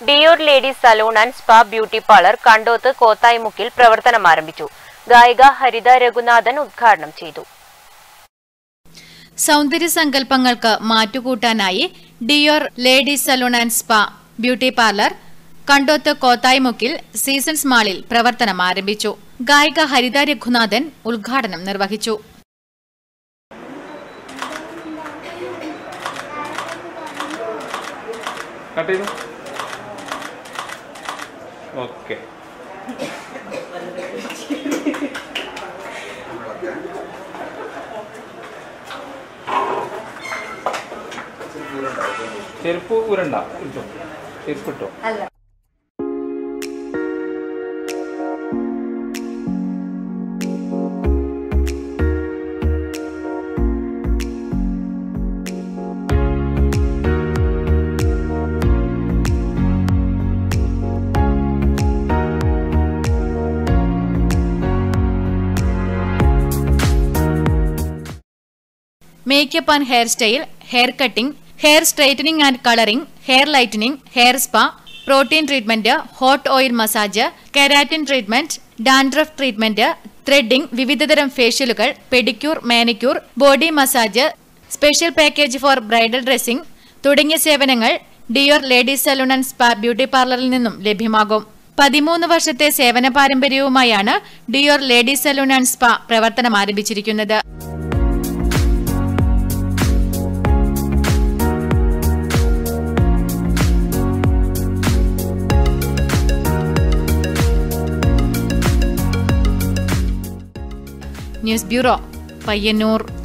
Dior ladies salon and spa beauty parlour Kandoth കോത്തായിമുക്കിൽ പ്രവർത്തനം ആരംഭിച്ചു ഗായിക ഹരിത രഘുനാഥൻ ഉദ്ഘാടനം ചെയ്തു സൗന്ദര്യ സങ്കല്പങ്ങൾക്ക് മാറ്റുകൂട്ടാനായി Dior ladies salon and spa beauty parlour Kandoth കോത്തായിമുക്കിൽ സീസൺസ് മാളിൽ പ്രവർത്തനം ആരംഭിച്ചു ഗായിക ഹരിത രഘുനാഥൻ ഉദ്ഘാടനം നിർവഹിച്ചു കട്ട് ചെയ്തു ഓക്കെ ചെരുപ്പ് ഊരണ്ട ഇട്ടോ ചെരുപ്പ് ഇട്ടോ makeup and hair style hair cutting hair straightening and colouring hair lightening hair spa protein treatment hot oil massage keratin treatment dandruff treatment threading വിവിധതരം ഫേഷ്യലുകൾ pedicure manicure body massage special package for bridal dressing തുടങ്ങിയ സേവനങ്ങൾ Dior ladies salon and spa beauty പാർലറിൽ നിന്നും ലഭ്യമാകും പതിമൂന്ന് വർഷത്തെ സേവന പാരമ്പര്യവുമായാണ് Dior ladies salon and spa പ്രവർത്തനം ആരംഭിച്ചിരിക്കുന്നത് ന്യൂസ് ബ്യൂറോ പയ്യന്നൂർ